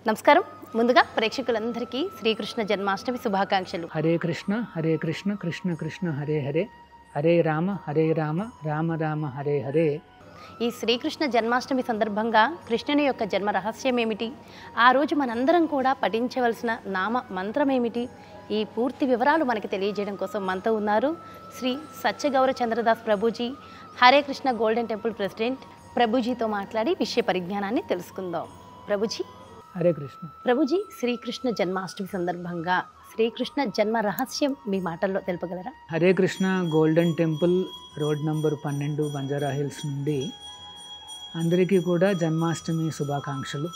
నమస్కారం ముందుగా ప్రేక్షకులందరికీ శ్రీకృష్ణ జన్మాష్టమి శుభాకాంక్షలు హరే కృష్ణ హరే కృష్ణ కృష్ణ కృష్ణ హరే హరే హరే రామ హరే రామ రామ రామ హరే హరే ఈ శ్రీకృష్ణ జన్మాష్టమి సందర్భంగా కృష్ణుని యొక్క జన్మ రహస్యం ఏమిటి ఆ రోజు మనందరం కూడా పఠించవలసిన నామ మంత్రం ఏమిటి ఈ పూర్తి వివరాలు మనకి తెలియజేయడం కోసం మనతో ఉన్నారు Shri Satyagaura Chandradas Prabhuji Hare Krishna Golden Temple president ప్రభుజీతో మాట్లాడి విషయ పరిజ్ఞానాన్ని తెలుసుకుందాం ప్రభుజీ హరే కృష్ణ ప్రభుజీ శ్రీకృష్ణ జన్మాష్టమి సందర్భంగా శ్రీకృష్ణ జన్మ రహస్యం మీ మాటల్లో తెలుపగలరా Hare Krishna Golden Temple road number పన్నెండు బంజారా హిల్స్ నుండి అందరికీ కూడా జన్మాష్టమి శుభాకాంక్షలు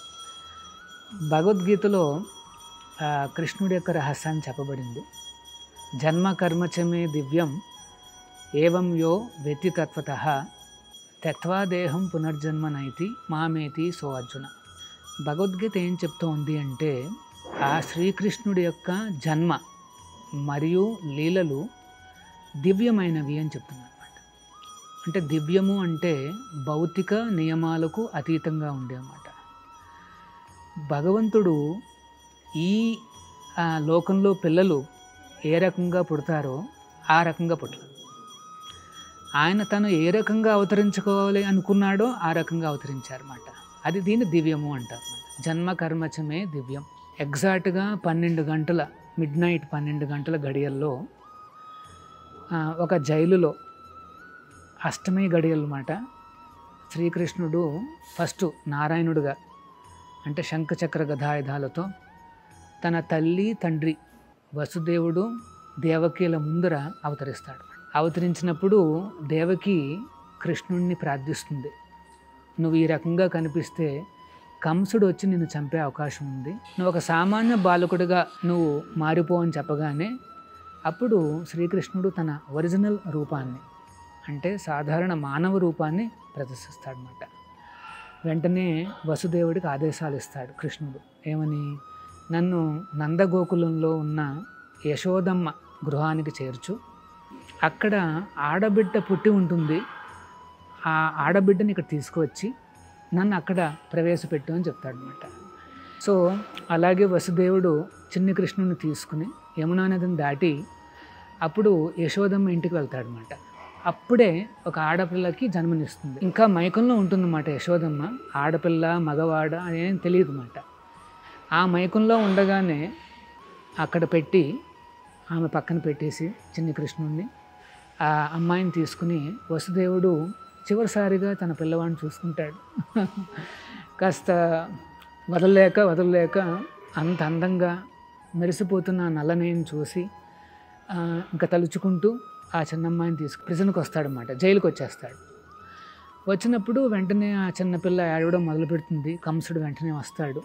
భగవద్గీతలో ఆ, కృష్ణుడి యొక్క రహస్యాన్ని చెప్పబడింది జన్మ కర్మచమే దివ్యం ఏవం యో వ్యతితత్వత తత్వాదేహం పునర్జన్మనైతి మామేతి సో అర్జున భగవద్గీత ఏం చెప్తోంది అంటే ఆ శ్రీకృష్ణుడి యొక్క జన్మ మరియు లీలలు దివ్యమైనవి అని చెప్తుంది అనమాట అంటే దివ్యము అంటే భౌతిక నియమాలకు అతీతంగా ఉండేమాట భగవంతుడు ఈ ఆ, లోకంలో పిల్లలు ఏ రకంగా పుడతారో ఆ రకంగా పుట్టరు ఆయన తను ఏ రకంగా అవతరించుకోవాలి అనుకున్నాడో ఆ రకంగా అవతరించారన్నమాట అది దీన్ని దివ్యము అంటారు జన్మ కర్మచమే దివ్యం ఎగ్జాక్ట్గా పన్నెండు గంటల మిడ్ నైట్ పన్నెండు గంటల గడియల్లో ఆ, ఒక జైలులో అష్టమి గడియలన్నమాట శ్రీకృష్ణుడు ఫస్ట్ నారాయణుడుగా అంటే శంఖచక్ర గదాయుధాలతో తన తల్లి తండ్రి వసుదేవుడు దేవకీల ముందర అవతరిస్తాడు అవతరించినప్పుడు దేవకి కృష్ణుణ్ణి ప్రార్థిస్తుంది నువ్వు ఈ రకంగా కనిపిస్తే కంసుడు వచ్చి నిన్ను చంపే అవకాశం ఉంది నువ్వు ఒక సామాన్య బాలకుడిగా నువ్వు మారిపో అని చెప్పగానే అప్పుడు శ్రీకృష్ణుడు తన ఒరిజినల్ రూపాన్ని అంటే సాధారణ మానవ రూపాన్ని ప్రదర్శిస్తాడనమాట వెంటనే వసుదేవుడికి ఆదేశాలు ఇస్తాడు కృష్ణుడు ఏమని నన్ను నందగోకులంలో ఉన్న యశోదమ్మ గృహానికి చేర్చు అక్కడ ఆడబిడ్డ పుట్టి ఉంటుంది ఆ ఆడబిడ్డని ఇక్కడ తీసుకువచ్చి నన్ను అక్కడ ప్రవేశపెట్టు అని చెప్తాడనమాట సో అలాగే వసుదేవుడు చిన్ని కృష్ణుని తీసుకుని యమునా నదిని దాటి అప్పుడు యశోదమ్మ ఇంటికి వెళ్తాడనమాట అప్పుడే ఒక ఆడపిల్లకి జన్మనిస్తుంది ఇంకా మైకంలో ఉంటుందన్నమాట యశోదమ్మ ఆడపిల్ల మగవాడ అనేం తెలియదు అన్నమాట ఆ మైకంలో ఉండగానే అక్కడ పెట్టి ఆమె పక్కన పెట్టేసి చిన్ని కృష్ణుడిని ఆ అమ్మాయిని తీసుకుని వసుదేవుడు చివరిసారిగా తన పిల్లవాడిని చూసుకుంటాడు కాస్త వదలలేక వదలలేక అంత అందంగా మెరిసిపోతున్న ఆ నల్లనేని చూసి ఆ, ఇంకా తలుచుకుంటూ ఆ చిన్నమ్మాయిని తీసుకు ప్రిజన్కి వస్తాడనమాట జైలుకి వచ్చేస్తాడు వచ్చినప్పుడు వెంటనే ఆ చిన్నపిల్ల ఏడవడం మొదలు పెడుతుంది కంసుడు వెంటనే వస్తాడు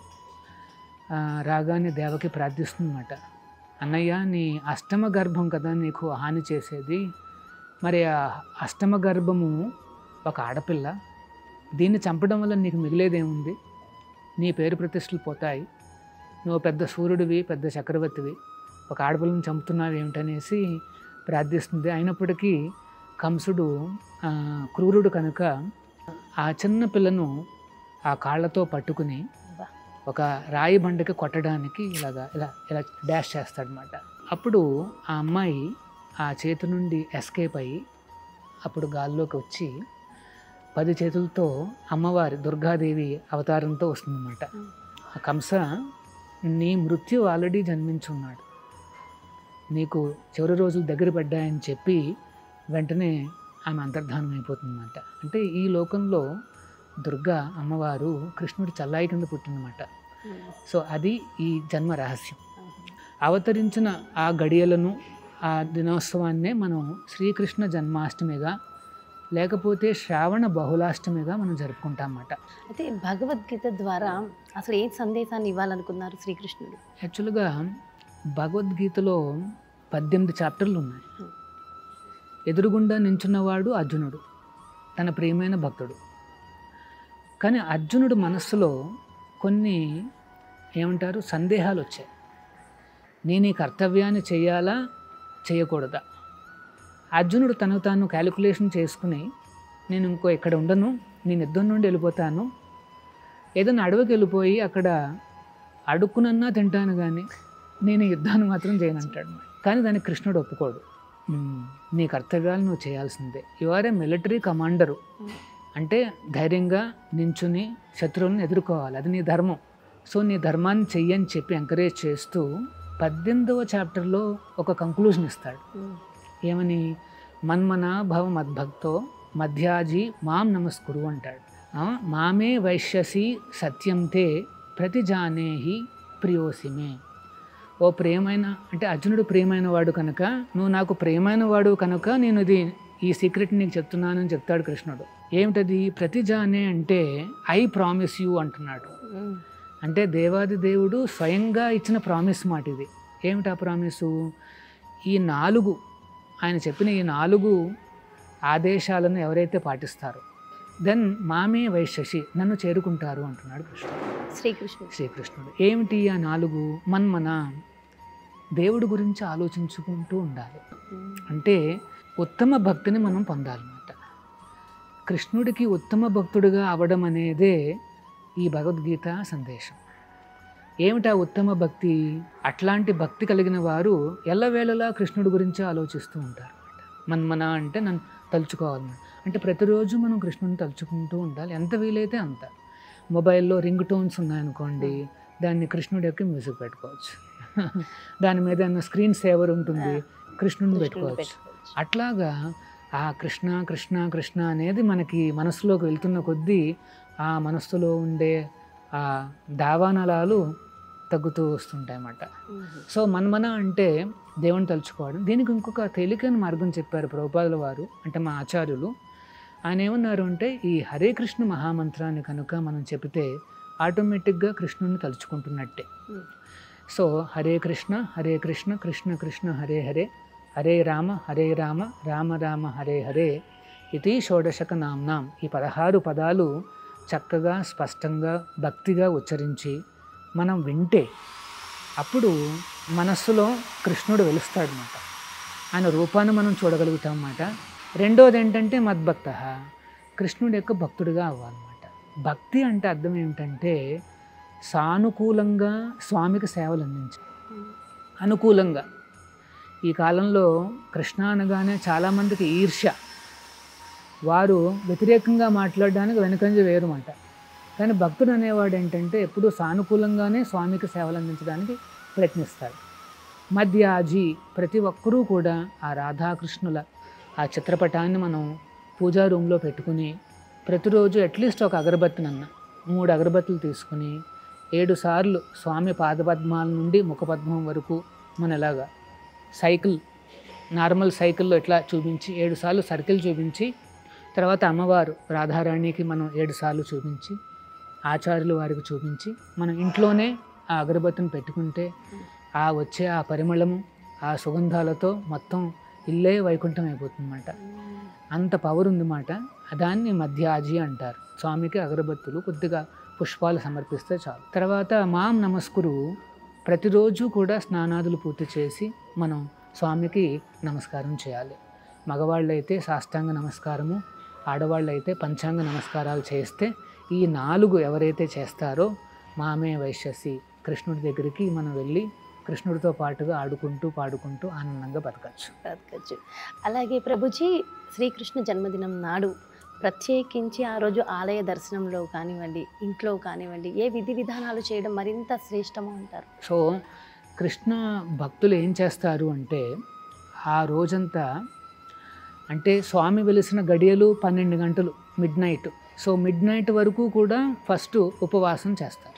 ఆ, రాగానే దేవకి ప్రార్థిస్తుందన్నమాట అన్నయ్య నీ అష్టమ గర్భం కదా నీకు హాని చేసేది మరి ఆ అష్టమ గర్భము ఒక ఆడపిల్ల దీన్ని చంపడం వల్ల నీకు మిగిలేదేముంది నీ పేరు ప్రతిష్టలు పోతాయి నువ్వు పెద్ద సూర్యుడివి పెద్ద చక్రవర్తివి ఒక ఆడపిల్లని చంపుతున్నావు ఏమిటనేసి ప్రార్థిస్తుంది అయినప్పటికీ కంసుడు ఆ, క్రూరుడు కనుక ఆ చిన్న పిల్లను ఆ కాళ్ళతో పట్టుకుని బా. ఒక రాయి బండకి కొట్టడానికి ఇలాగా ఇలా ఇలా డాష్ చేస్తాడనమాట అప్పుడు ఆ అమ్మాయి ఆ చేతి నుండి ఎస్కేప్ అయ్యి అప్పుడు గాల్లోకి వచ్చి పది చేతులతో అమ్మవారి దుర్గాదేవి అవతారంతో వస్తుందన్నమాట ఆ కంస నీ మృత్యు ఆల్రెడీ జన్మించున్నాడు నీకు చివరి రోజులు దగ్గర పడ్డాయని చెప్పి వెంటనే ఆమె అంతర్ధానం అయిపోతుందన్నమాట అంటే ఈ లోకంలో దుర్గా అమ్మవారు కృష్ణుడి చల్లాయి కింద పుట్టిందన్నమాట సో అది ఈ జన్మ రహస్యం అవతరించిన ఆ గడియలను ఆ దినోత్సవాన్నే మనం శ్రీకృష్ణ జన్మాష్టమిగా లేకపోతే శ్రావణ బహుళాష్టమిగా మనం జరుపుకుంటాం అన్నమాట అయితే భగవద్గీత ద్వారా అసలు ఏ సందేశాన్ని ఇవ్వాలనుకున్నారు శ్రీకృష్ణుడు యాక్చువల్గా భగవద్గీతలో పద్దెనిమిది చాప్టర్లు ఉన్నాయి ఎదురుగుండా నించున్నవాడు అర్జునుడు తన ప్రియమైన భక్తుడు కానీ అర్జునుడు మనస్సులో కొన్ని ఏమంటారు సందేహాలు వచ్చాయి నేను ఈ కర్తవ్యాన్ని చేయాలా చేయకూడదా అర్జునుడు తను తాను క్యాలిక్యులేషన్ చేసుకుని నేను ఇంకో ఇక్కడ ఉండను నేను యుద్ధం నుండి వెళ్ళిపోతాను ఏదైనా అడవికి వెళ్ళిపోయి అక్కడ అడుక్కునన్నా తింటాను కానీ నేను ఈ యుద్ధాన్ని మాత్రం చేయను అంటాడు కానీ దానికి కృష్ణుడు ఒప్పుకోడు "మ్మ్, నీ కర్తవ్యాలు నువ్వు చేయాల్సిందే you are a military commander అంటే ధైర్యంగా నించుని శత్రువులను ఎదుర్కోవాలి అది నీ ధర్మం సో నీ ధర్మాన్ని చెయ్యని చెప్పి ఎంకరేజ్ చేస్తూ పద్దెనిమిదవ చాప్టర్లో ఒక కంక్లూజన్ ఇస్తాడు ఏమని మన్మన భవ మద్భక్తో మధ్యాజీ మాం నమస్కురు అంటాడు ఆ, మామే వైశ్యసి సత్యం తే ప్రతిజానేహి ప్రియోసిమే ఓ ప్రియమైన అంటే అర్జునుడు ప్రియమైన వాడు కనుక నువ్వు నాకు ప్రియమైన వాడు కనుక నేను ఇది ఈ సీక్రెట్ నీకు చెప్తున్నానని చెప్తాడు కృష్ణుడు ఏమిటది ప్రతిజానే అంటే ఐ ప్రామిస్ యూ అంటున్నాడు అంటే దేవాది దేవుడు స్వయంగా ఇచ్చిన ప్రామిస్ మాట ఇది ఏమిటి ఆ ప్రామిసు ఈ నాలుగు ఆయన చెప్పిన ఈ నాలుగు ఆదేశాలను ఎవరైతే పాటిస్తారో దెన్ మామే వైశశి నన్ను చేరుకుంటారు అంటున్నాడు కృష్ణుడు శ్రీకృష్ణుడు శ్రీకృష్ణుడు ఏమిటి ఆ నాలుగు మన్మన దేవుడి గురించి ఆలోచించుకుంటూ ఉండాలి అంటే ఉత్తమ భక్తిని మనం పొందాలన్నమాట కృష్ణుడికి ఉత్తమ భక్తుడిగా అవడం అనేదే ఈ భగవద్గీత సందేశం ఏమిటా ఉత్తమ భక్తి అట్లాంటి భక్తి కలిగిన వారు ఎల్లవేళలా కృష్ణుడి గురించి ఆలోచిస్తూ ఉంటారు మన్మన అంటే నన్ను తలుచుకోవాలన్నమాట అంటే ప్రతిరోజు మనం కృష్ణుని తలుచుకుంటూ ఉండాలి ఎంత వీలైతే అంత మొబైల్లో రింగ్ టోన్స్ ఉన్నాయనుకోండి దాన్ని కృష్ణుడి యొక్క మ్యూజిక్ పెట్టుకోవచ్చు దాని మీద ఏమన్నా స్క్రీన్ సేవర్ ఉంటుంది కృష్ణుడిని కృష్ణుడిని పెట్టుకోవచ్చు పెట్టుకోవచ్చు. అట్లాగా ఆ కృష్ణ కృష్ణ కృష్ణ అనేది మనకి మనసులోకి వెళ్తున్న కొద్దీ ఆ మనస్సులో ఉండే ఆ దావానలాలు తగ్గుతూ వస్తుంటాయి అన్నమాట సో మన్మన అంటే దేవుని తలుచుకోవడం దీనికి ఇంకొక తేలికైన మార్గం చెప్పారు ప్రభుపాదుల వారు అంటే మా ఆచార్యులు ఆయన ఏమన్నారు అంటే ఈ హరే కృష్ణ మహామంత్రాన్ని కనుక మనం చెబితే ఆటోమేటిక్గా కృష్ణుని తలుచుకుంటున్నట్టే Hmm. సో హరే కృష్ణ హరే కృష్ణ కృష్ణ కృష్ణ హరే హరే హరే రామ హరే రామ రామ రామ హరే హరే ఇది షోడశక నామ్నాం ఈ పదహారు పదాలు చక్కగా స్పష్టంగా భక్తిగా ఉచ్చరించి మనం వింటే అప్పుడు మనస్సులో కృష్ణుడు వెలుస్తాడనమాట ఆయన రూపాన్ని మనం చూడగలుగుతాం అన్నమాట రెండోది ఏంటంటే మద్భక్త కృష్ణుడి యొక్క భక్తుడిగా అవ్వాలన్నమాట భక్తి అంటే అర్థం ఏమిటంటే సానుకూలంగా స్వామికి సేవలు అందించాలి అనుకూలంగా ఈ కాలంలో కృష్ణ అనగానే చాలామందికి ఈర్ష్య వారు వ్యతిరేకంగా మాట్లాడడానికి వెనుకంజ వేరుమాట కానీ భక్తుడు అనేవాడు ఏంటంటే ఎప్పుడూ సానుకూలంగానే స్వామికి సేవలు అందించడానికి ప్రయత్నిస్తాడు మధ్యాజీ ప్రతి ఒక్కరూ కూడా ఆ రాధాకృష్ణుల ఆ చిత్రపటాన్ని మనం పూజా రూమ్లో పెట్టుకుని ప్రతిరోజు అట్లీస్ట్ ఒక అగరబత్తినన్న మూడు అగరబత్తులు తీసుకుని ఏడు సార్లు స్వామి పాదపద్మాల నుండి ముఖపద్మం వరకు మన ఎలాగా సైకిల్ నార్మల్ సైకిల్లో ఇట్లా చూపించి ఏడు సార్లు సర్కిల్ చూపించి తర్వాత అమ్మవారు రాధారాణికి మనం ఏడు సార్లు చూపించి ఆచార్యులు వారికి చూపించి మనం ఇంట్లోనే ఆ అగరబత్తిని పెట్టుకుంటే ఆ వచ్చే ఆ పరిమళము ఆ సుగంధాలతో మొత్తం ఇల్లే వైకుంఠం అయిపోతుందన్నమాట అంత పవర్ ఉందన్నమాట దాన్ని మధ్యాజీ అంటారు స్వామికి అగరబత్తులు కొద్దిగా పుష్పాలు సమర్పిస్తే చాలు తర్వాత మాం నమస్కురు ప్రతిరోజు కూడా స్నానాదులు పూర్తి చేసి మనం స్వామికి నమస్కారం చేయాలి మగవాళ్ళైతే సాష్టాంగ నమస్కారము ఆడవాళ్ళైతే పంచాంగ నమస్కారాలు చేస్తే ఈ నాలుగు ఎవరైతే చేస్తారో మామే వైశ్యసి కృష్ణుడి దగ్గరికి మనం వెళ్ళి కృష్ణుడితో పాటుగా ఆడుకుంటూ పాడుకుంటూ ఆనందంగా బతకచ్చు బ్రతకచ్చు అలాగే ప్రభుజీ శ్రీకృష్ణ జన్మదినం నాడు ప్రత్యేకించి ఆ రోజు ఆలయ దర్శనంలో కానివ్వండి ఇంట్లో కానివ్వండి ఏ విధి విధానాలు చేయడం మరింత శ్రేష్టము అంటారు సో కృష్ణ భక్తులు ఏం చేస్తారు అంటే ఆ రోజంతా అంటే స్వామి వెలిసిన గడియలు పన్నెండు గంటలు midnight so midnight వరకు కూడా ఫస్ట్ ఉపవాసం చేస్తారు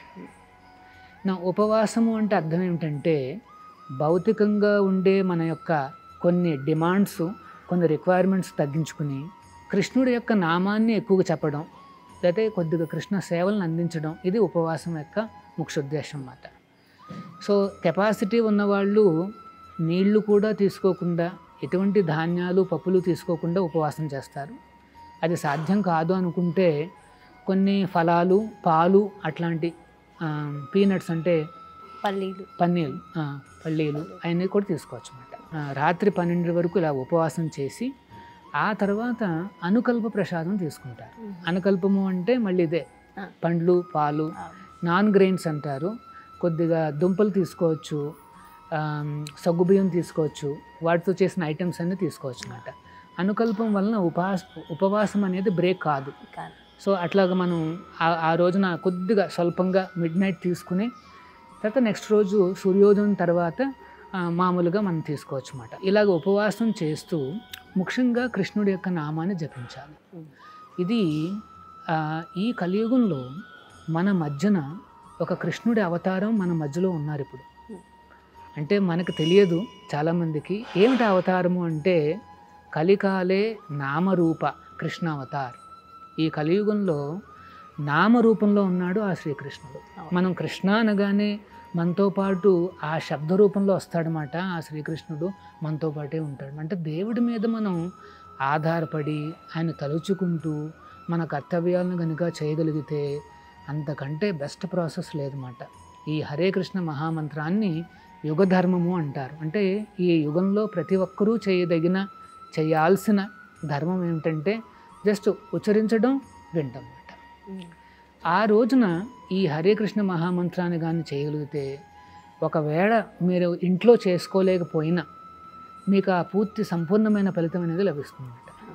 నా ఉపవాసము అంటే అర్థం ఏమిటంటే భౌతికంగా ఉండే మన యొక్క కొన్ని డిమాండ్స్ కొన్ని రిక్వైర్మెంట్స్ తగ్గించుకుని కృష్ణుడి యొక్క నామాన్ని ఎక్కువగా చెప్పడం లేకపోతే కొద్దిగా కృష్ణ సేవలను అందించడం ఇది ఉపవాసం యొక్క ముఖ్య ఉద్దేశం అన్నమాట సో కెపాసిటీ ఉన్నవాళ్ళు నీళ్లు కూడా తీసుకోకుండా ఎటువంటి ధాన్యాలు పప్పులు తీసుకోకుండా ఉపవాసం చేస్తారు అది సాధ్యం కాదు అనుకుంటే కొన్ని ఫలాలు పాలు అట్లాంటి పీనట్స్ అంటే పల్లీలు పన్నీలు ఆ, పల్లీలు అవన్నీ కూడా తీసుకోవచ్చు అనమాట రాత్రి పన్నెండు వరకు ఇలా ఉపవాసం చేసి ఆ తర్వాత అనుకల్ప ప్రసాదం తీసుకుంటారు అనుకల్పము అంటే మళ్ళీ ఇదే ఆ. పండ్లు పాలు ఆ, నాన్ గ్రెయిన్స్ అంటారు కొద్దిగా దుంపలు తీసుకోవచ్చు ఆమ్, సగ్గుబియ్యం తీసుకోవచ్చు వాటితో చేసిన ఐటమ్స్ అన్నీ తీసుకోవచ్చు అనమాట అనుకల్పం వలన ఉపవాస ఉపవాసం అనేది బ్రేక్ కాదు కాదు. సో అట్లాగా మనం ఆ- ఆ రోజున కొద్దిగా స్వల్పంగా మిడ్ నైట్ తీసుకుని తర్వాత నెక్స్ట్ రోజు సూర్యోదయం తర్వాత ఆ, మామూలుగా మనం తీసుకోవచ్చు అన్నమాట ఇలాగ ఉపవాసం చేస్తూ ముఖ్యంగా కృష్ణుడి యొక్క నామాన్ని జపించాలి ఉమ్. ఇది ఆ, ఈ కలియుగంలో మన మధ్యన ఒక కృష్ణుడి అవతారం మన మధ్యలో ఉన్నారు ఇప్పుడు ఉమ్. అంటే మనకు తెలియదు చాలామందికి ఏమిటి అవతారము అంటే కలికాలే నామరూప కృష్ణ అవతార్ ఈ కలియుగంలో నామరూపంలో ఉన్నాడు ఆ శ్రీకృష్ణుడు అవును. మనం కృష్ణ అనగానే మనతో పాటు ఆ శబ్ద రూపంలో వస్తాడనమాట ఆ శ్రీకృష్ణుడు మనతో పాటే ఉంటాడు అంటే దేవుడి మీద మనం ఆధారపడి ఆయన తలుచుకుంటూ మన కర్తవ్యాలను కనుక చేయగలిగితే అంతకంటే బెస్ట్ ప్రాసెస్ లేదన్నమాట ఈ హరే కృష్ణ మహామంత్రాన్ని యుగ ధర్మము అంటారు అంటే ఈ యుగంలో ప్రతి ఒక్కరూ చేయదగిన చేయాల్సిన ధర్మం ఏమిటంటే జస్ట్ ఉచ్చరించడం వినటం అన్నమాట ఉమ్. ఆ రోజున ఈ హరే కృష్ణ మహామంత్రాన్ని కానీ చేయగలిగితే ఒకవేళ మీరు ఇంట్లో చేసుకోలేకపోయినా మీకు ఆ పూర్తి సంపూర్ణమైన ఫలితం అనేది లభిస్తుంది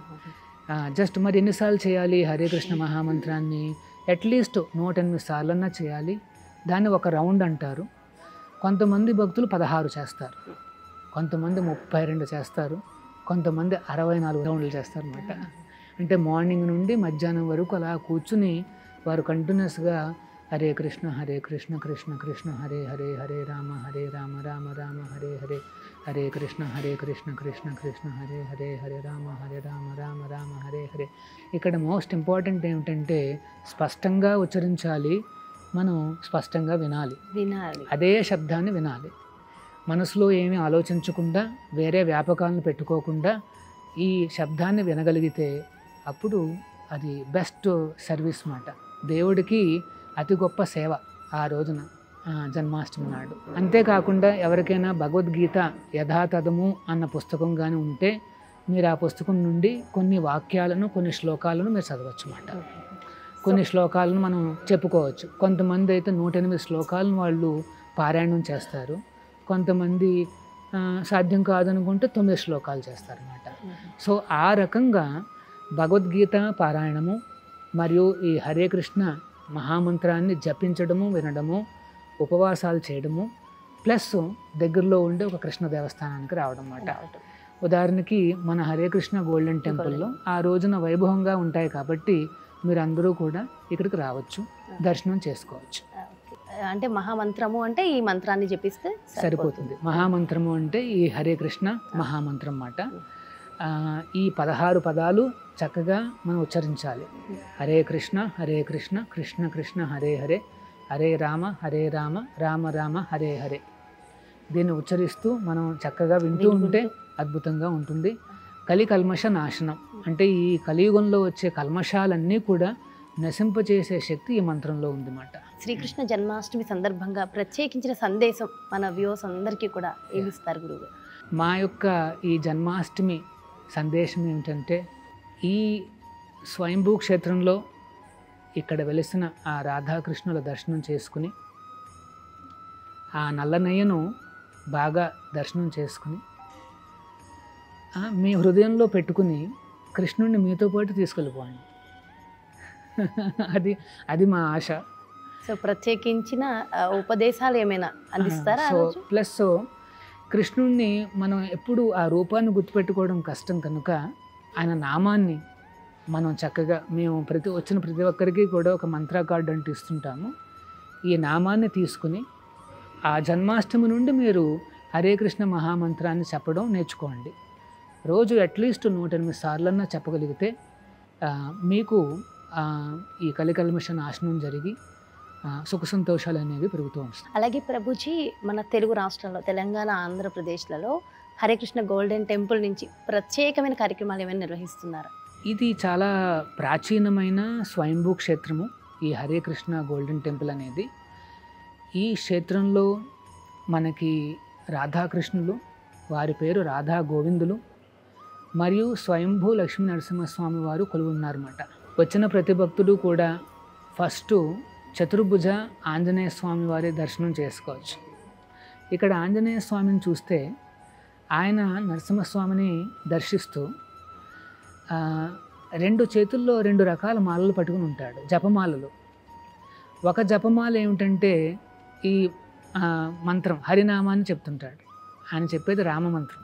జస్ట్ మరి ఎన్నిసార్లు చేయాలి హరే కృష్ణ మహామంత్రాన్ని అట్లీస్ట్ నూట ఎనిమిది సార్లన్నా చేయాలి దాన్ని ఒక రౌండ్ అంటారు కొంతమంది భక్తులు పదహారు చేస్తారు కొంతమంది ముప్పై రెండు చేస్తారు కొంతమంది అరవై నాలుగు రౌండ్లు చేస్తారు అనమాట అంటే మార్నింగ్ నుండి మధ్యాహ్నం వరకు అలా కూర్చుని వారు కంటిన్యూస్గా హరే కృష్ణ హరే కృష్ణ కృష్ణ కృష్ణ హరే హరే హరే రామ హరే రామ రామ రామ హరే హరే హరే కృష్ణ హరే కృష్ణ కృష్ణ కృష్ణ హరే హరే హరే రామ హరే రామ రామ రామ హరే హరే ఇక్కడ మోస్ట్ ఇంపార్టెంట్ ఏమిటంటే స్పష్టంగా ఉచ్చరించాలి మనం స్పష్టంగా వినాలి వినాలి అదే శబ్దాన్ని వినాలి మనసులో ఏమీ ఆలోచించకుండా వేరే వ్యాపకాలను పెట్టుకోకుండా ఈ శబ్దాన్ని వినగలిగితే అప్పుడు అది బెస్ట్ సర్వీస్ మాట దేవుడికి అతి గొప్ప సేవ ఆ రోజున ఆ, జన్మాష్టమి నాడు అంతేకాకుండా ఎవరికైనా భగవద్గీత యథాతథము అన్న పుస్తకం కానీ ఉంటే మీరు ఆ పుస్తకం నుండి కొన్ని వాక్యాలను కొన్ని శ్లోకాలను మీరు చదవచ్చు అన్నమాట కొన్ని శ్లోకాలను మనం చెప్పుకోవచ్చు కొంతమంది అయితే నూట ఎనిమిది శ్లోకాలను వాళ్ళు పారాయణం చేస్తారు కొంతమంది ఆ, సాధ్యం కాదనుకుంటే తొమ్మిది శ్లోకాలు చేస్తారన్నమాట సో ఆ రకంగా భగవద్గీత పారాయణము మరియు ఈ హరే కృష్ణ మహామంత్రాన్ని జపించడము వినడము ఉపవాసాలు చేయడము ప్లస్ దగ్గరలో ఉండే ఒక కృష్ణ దేవస్థానానికి రావడం అన్నమాట ఉదాహరణకి మన హరే కృష్ణ గోల్డెన్ టెంపుల్లో ఆ రోజున వైభవంగా ఉంటాయి కాబట్టి మీరు అందరూ కూడా ఇక్కడికి రావచ్చు దర్శనం చేసుకోవచ్చు అంటే మహామంత్రము అంటే ఈ మంత్రాన్ని జపిస్తే సరిపోతుంది మహామంత్రము అంటే ఈ హరే కృష్ణ మహామంత్రం మాట ఆ, ఈ పదహారు పదాలు చక్కగా మనం ఉచ్చరించాలి హరే కృష్ణ హరే కృష్ణ కృష్ణ కృష్ణ హరే హరే హరే రామ హరే రామ రామ రామ హరే హరే దీన్ని ఉచ్చరిస్తూ మనం చక్కగా వింటూ ఉంటే అద్భుతంగా ఉంటుంది కలి కల్మష నాశనం అంటే ఈ కలియుగంలో వచ్చే కల్మషాలన్నీ కూడా నశింపచేసే శక్తి ఈ మంత్రంలో ఉందన్నమాట శ్రీకృష్ణ జన్మాష్టమి సందర్భంగా ప్రత్యేకించిన సందేశం మన వ్యూస్ అందరికీ కూడా ఏమిస్తారు గురువు మా యొక్క ఈ జన్మాష్టమి సందేశం ఏమిటంటే ఈ స్వయంభూ క్షేత్రంలో ఇక్కడ వెలిసిన ఆ రాధాకృష్ణుల దర్శనం చేసుకుని ఆ నల్లనయ్యను బాగా దర్శనం చేసుకుని ఆ, మీ హృదయంలో పెట్టుకుని కృష్ణుడిని మీతో పాటు తీసుకెళ్ళిపోండి అది అది మా ఆశ సో ప్రత్యేకించిన ఆ, ఉపదేశాలు ఏమైనా అందిస్తారా ఆ సో రోజు? ప్లస్ కృష్ణుణ్ణి మనం ఎప్పుడు ఆ రూపాన్ని గుర్తుపెట్టుకోవడం కష్టం కనుక ఆయన నామాన్ని మనం చక్కగా మేము ప్రతి వచ్చిన ప్రతి ఒక్కరికి కూడా ఒక మంత్ర కార్డు అంటూ ఇస్తుంటాము ఈ నామాన్ని తీసుకుని ఆ జన్మాష్టమి నుండి మీరు హరే కృష్ణ మహామంత్రాన్ని చెప్పడం నేర్చుకోండి రోజు అట్లీస్ట్ నూట ఎనిమిది సార్లన్నా చెప్పగలిగితే ఆ, మీకు ఆ, ఈ కలికల్మష నాశనం జరిగి ఆ, సుఖ సంతోషాలు అనేవి పెరుగుతూ ఉంటాయి అలాగే ప్రభుజీ మన తెలుగు రాష్ట్రాల్లో తెలంగాణ ఆంధ్రప్రదేశ్లలో హరే కృష్ణ గోల్డెన్ టెంపుల్ నుంచి ప్రత్యేకమైన కార్యక్రమాలు ఏమైనా నిర్వహిస్తున్నారు ఇది చాలా ప్రాచీనమైన స్వయంభూ క్షేత్రము ఈ హరే కృష్ణ గోల్డెన్ టెంపుల్ అనేది ఈ క్షేత్రంలో మనకి రాధాకృష్ణులు వారి పేరు రాధా గోవిందులు మరియు స్వయంభూ లక్ష్మీ నరసింహస్వామి వారు కొలువున్నారన్నమాట వచ్చిన ప్రతి భక్తుడు కూడా ఫస్ట్ చతుర్భుజ ఆంజనేయ స్వామి వారి దర్శనం చేసుకోవచ్చు ఇక్కడ ఆంజనేయ స్వామిని చూస్తే ఆయన నరసింహస్వామిని దర్శిస్తూ ఆ, రెండు చేతుల్లో రెండు రకాల మాలలు పట్టుకుని ఉంటాడు జపమాలలు ఒక జపమాల ఏమిటంటే ఈ ఆ, మంత్రం హరినామాన్ని చెప్తుంటాడు ఆయన చెప్పేది రామ మంత్రం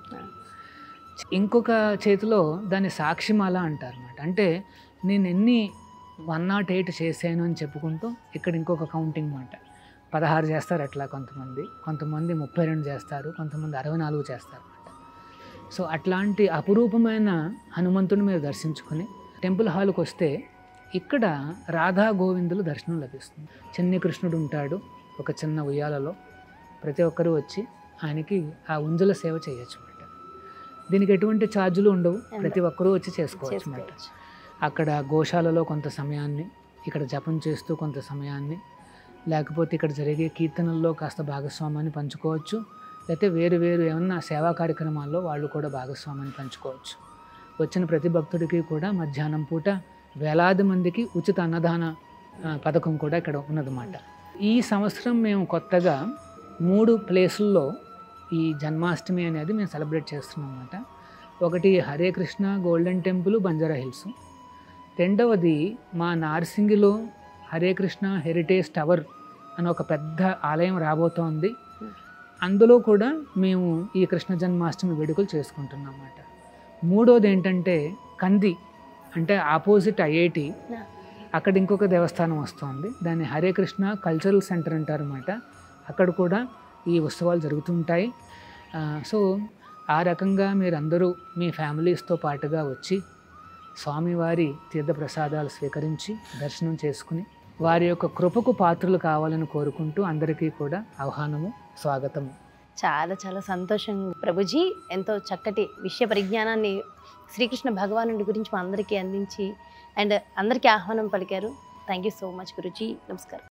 ఇంకొక చేతిలో దాన్ని సాక్షిమాల అంటారు అనమాట అంటే నేను ఎన్ని వన్ నాట్ ఎయిట్ చేశాను అని చెప్పుకుంటూ ఇక్కడ ఇంకొక కౌంటింగ్ మాట పదహారు చేస్తారు అట్లా కొంతమంది కొంతమంది ముప్పై రెండు చేస్తారు కొంతమంది అరవై నాలుగు చేస్తారు అనమాట సో అట్లాంటి అపురూపమైన హనుమంతుని మీరు దర్శించుకుని టెంపుల్ హాల్కి వస్తే ఇక్కడ రాధా గోవిందులు దర్శనం లభిస్తుంది చిన్ని కృష్ణుడు ఉంటాడు ఒక చిన్న ఉయ్యాలలో ప్రతి ఒక్కరూ వచ్చి ఆయనకి ఆ ఉంజల సేవ చేయొచ్చు అన్నమాట దీనికి ఎటువంటి ఛార్జీలు ఉండవు ప్రతి ఒక్కరూ వచ్చి చేసుకోవచ్చు అన్నమాట చేసుకోవచ్చు అక్కడ గోశాలలో కొంత సమయాన్ని ఇక్కడ జపం చేస్తూ కొంత సమయాన్ని లేకపోతే ఇక్కడ జరిగే కీర్తనల్లో కాస్త భాగస్వామాన్ని పంచుకోవచ్చు లేకపోతే వేరు వేరు ఏమన్నా సేవా కార్యక్రమాల్లో వాళ్ళు కూడా భాగస్వామాన్ని పంచుకోవచ్చు వచ్చిన ప్రతి భక్తుడికి కూడా మధ్యాహ్నం పూట వేలాది మందికి ఉచిత అన్నదాన ఆ, పథకం కూడా ఇక్కడ ఉన్నదన్నమాట ఈ సంవత్సరం మేము కొత్తగా మూడు ప్లేసుల్లో ఈ జన్మాష్టమి అనేది మేము సెలబ్రేట్ చేస్తున్నాం అన్నమాట ఒకటి Hare Krishna Golden Temple Banjara Hills రెండవది మా నార్సింగిలో హరే కృష్ణ హెరిటేజ్ టవర్ అని ఒక పెద్ద ఆలయం రాబోతోంది అందులో కూడా మేము ఈ కృష్ణ జన్మాష్టమి వేడుకలు చేసుకుంటున్నాం అన్నమాట మూడోది ఏంటంటే కంది అంటే ఆపోజిట్ ఐఐటి అక్కడ ఇంకొక దేవస్థానం వస్తుంది దాన్ని హరే కృష్ణ కల్చరల్ సెంటర్ అంటారు అనమాట అక్కడ కూడా ఈ ఉత్సవాలు జరుగుతుంటాయి ఆ, సో ఆ రకంగా మీరందరూ మీ ఫ్యామిలీస్తో పాటుగా వచ్చి స్వామివారి తీర్థప్రసాదాలు స్వీకరించి దర్శనం చేసుకుని వారి యొక్క కృపకు పాత్రలు కావాలని కోరుకుంటూ అందరికీ కూడా ఆహ్వానము స్వాగతము చాలా చాలా సంతోషం ప్రభుజీ ఎంతో చక్కటి విషయ పరిజ్ఞానాన్ని శ్రీకృష్ణ భగవానుడి గురించి మా అందరికీ అందించి అండ్ అందరికీ ఆహ్వానం పలికారు thank you so much Guruji నమస్కారం